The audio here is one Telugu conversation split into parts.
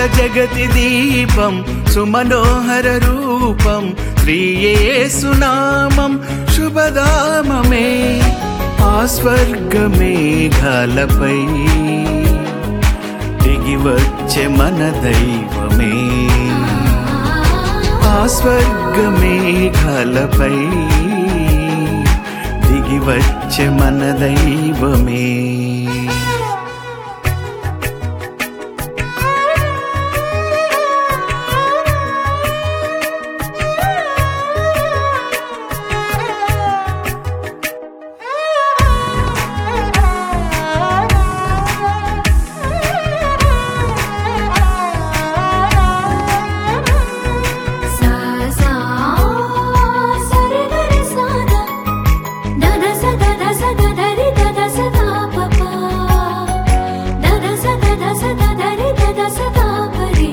జగతి దీపం సుమనోహర రూపం శ్రీయేసునామం శుభధామమే ఆ స్వర్గమేఘాలపై దిగి వచ్చే మన దైవమే ఆ స్వర్గమేఘాలపై దిగి వచ్చే మన దైవమే సా సా సరి గరి సాదా దద సద దస దరి దద సదా పపా దద సద దస దరి దద సదా పరి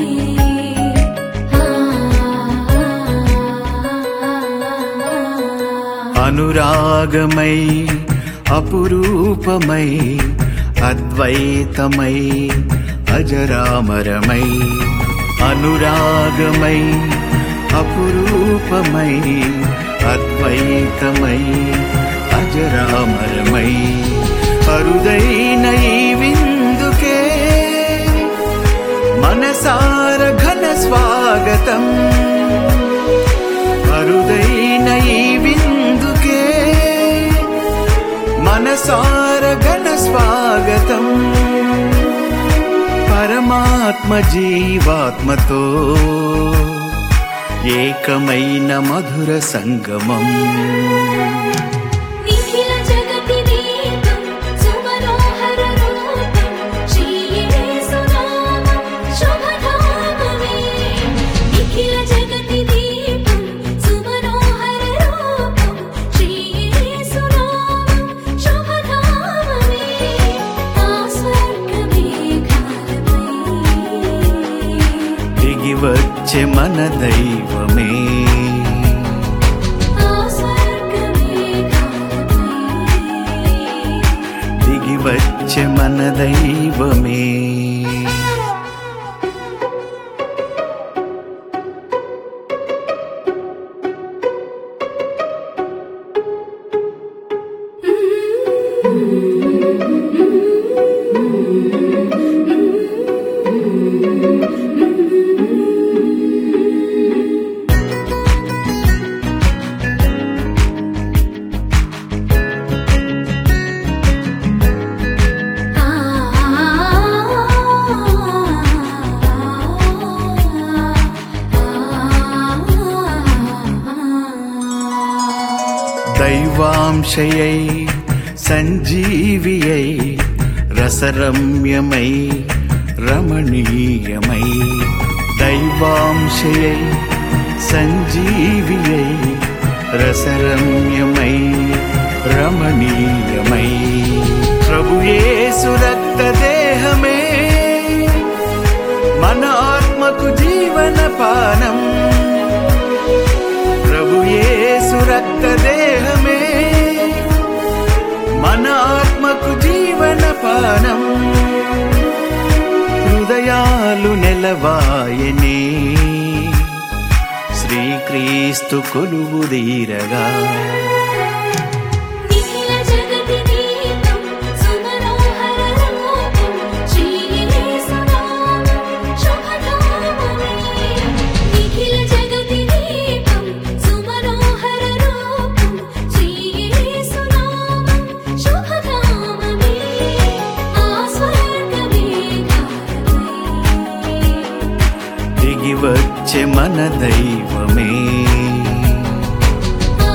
అనురాగమై అపురూపమై అద్వైతమై అజరామరమై అనురాగమై అపురూపమై అద్వైతమై అజరామరమై అరుదైన ఈ విందుకే మనసార ఘన స్వాగతం అరుదైన ఈ విందుకే మనసార ఘన స్వాగతం పరమాత్మ జీవాత్మతో ఏకమైన మధుర సంగమం నిఖిల జగతి దీపం సుమనోహర రూపం శ్రీయేసునామం శుభధామమే నిఖిల జగతి దీపం సుమనోహర రూపం శ్రీయేసునామం శుభధామమే ఆ స్వర్గమేఘాలపై దిగి వచ్చే మన దైవమే ఆ స్వర్గమేఘాలపై దిగి వచ్చే మన దైవమే దైవాంశయై సంజీవియై రసరమ్యమై రమణీయమై దైవాంశయై సంజీవియై రసరమ్యమై రమణీయమై ప్రభుయేసు రక్త దేహమే మన ఆత్మకు జీవన పానం ప్రభుయేసు రక్త దేహమే మన ఆత్మకు జీవన పానం హృదయాలు నెలవాయనే శ్రీక్రీస్తు కొలువు దీరగా నిఖిల జగతి దీపం సుమనోహర రూపం శ్రీయేసునామం శుభధామమే నిఖిల జగతి దీపం సుమనోహర రూపం శ్రీయేసునామం శుభధామమే ఆ స్వర్గమేఘాలపై దిగి వచ్చే మన దైవమే ఆ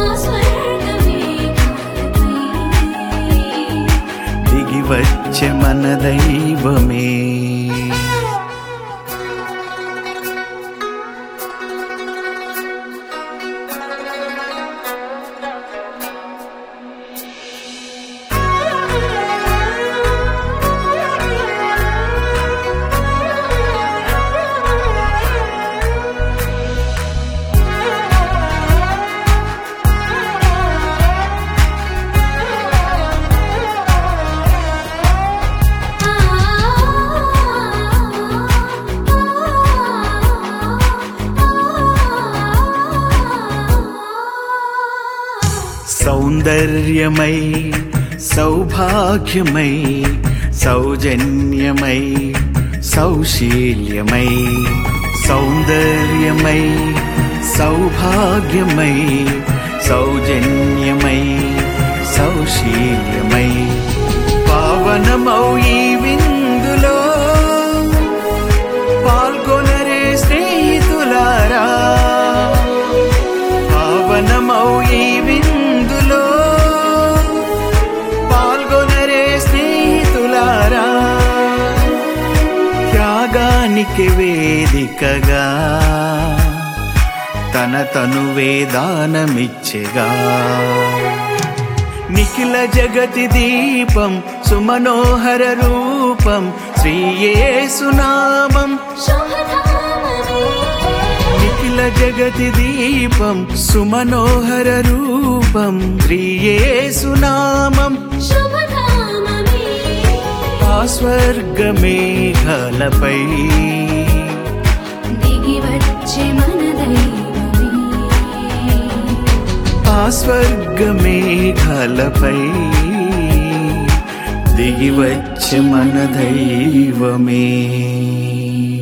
స్వర్గమేఘాలపై దిగి వచ్చే మన దైవమే ఆ సౌందర్యమై సౌభాగ్యమై సౌజన్యమై సౌశీల్యమై సౌందర్యమై సౌభాగ్యమై సౌజన్యమై సౌశీల్యమై పావనమౌ ఈ విందులో పాల్గొనరే స్నేహితులారా పావనమౌ ఈ విందులో పాల్గొనరే స్నేహితులారా త్యాగానికి వేదికగా తన తను వేదానమిచ్చెగా నిఖిల జగతి దీపం సుమనోహర రూపం శ్రీయేసునామం శుభధామమే నిఖిల జగతి దీపం సుమనోహర రూపం శ్రీయేసునామం శుభధామమే ఆ స్వర్గమేఘలపై దిగి వచ్చే మన దైవమే ఆ స్వర్గమేఘలపై దిగి వచ్చే మన దైవమే